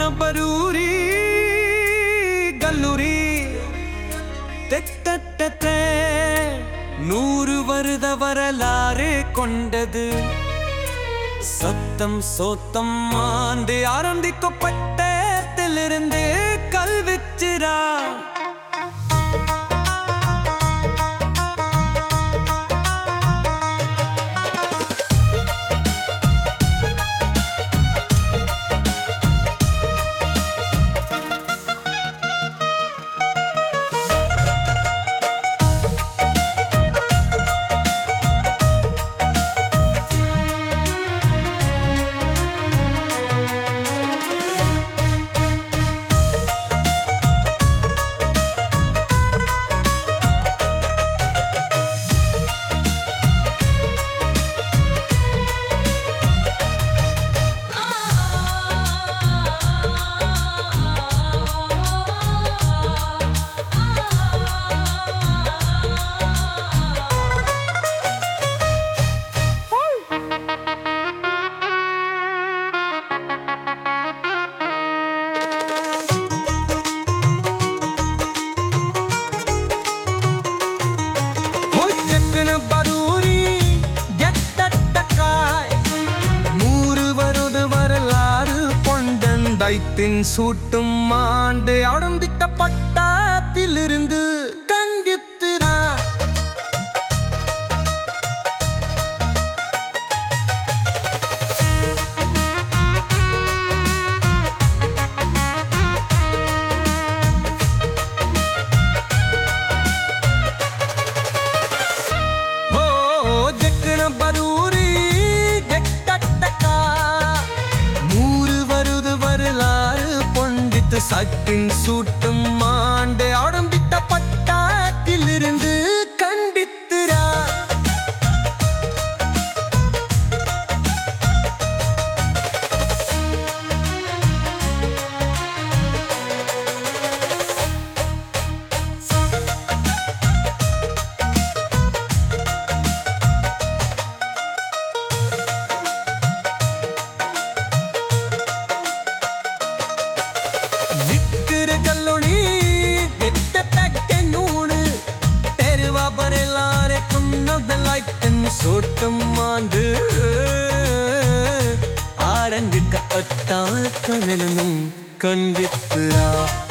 பரூரி கல்லூரி தெத்தத்தே நூறு வருட வரலாறு கொண்டது சத்தம் சோத்தம் ஆண்டு ஆரம்பிக்கப்பட்டத்திலிருந்து கல்விச்சிரா ಮುಚ್ಚಕ್ಕನ ಬರೂರಿ எட்டட்டக்காய் நூறு வருட வரலாறு பொண்டந்தைத்தின் சூட்டும் ஆண்டு ஆரம்பித்த பட்டாத்திலிருந்து கண்டித்திரா ஓ ஜக்கன பரூரி ஜக்கட்டக்கா நூறு வருது வரலாறு பொண்டித்து சட்டின் சூட்டும் ஆண்டு ஆரம்பித்த பட்டாத்திலிருந்து கண்டித்திரா விக்கிற கல்லொளி விட்ட தக்க நூடு தெருவா பரலாரே குன்னதலாய்த்தன் சோட்டம் ஆண்டு ஆரம்பிக்க அட்டால் கனலும் கண்டித்துரா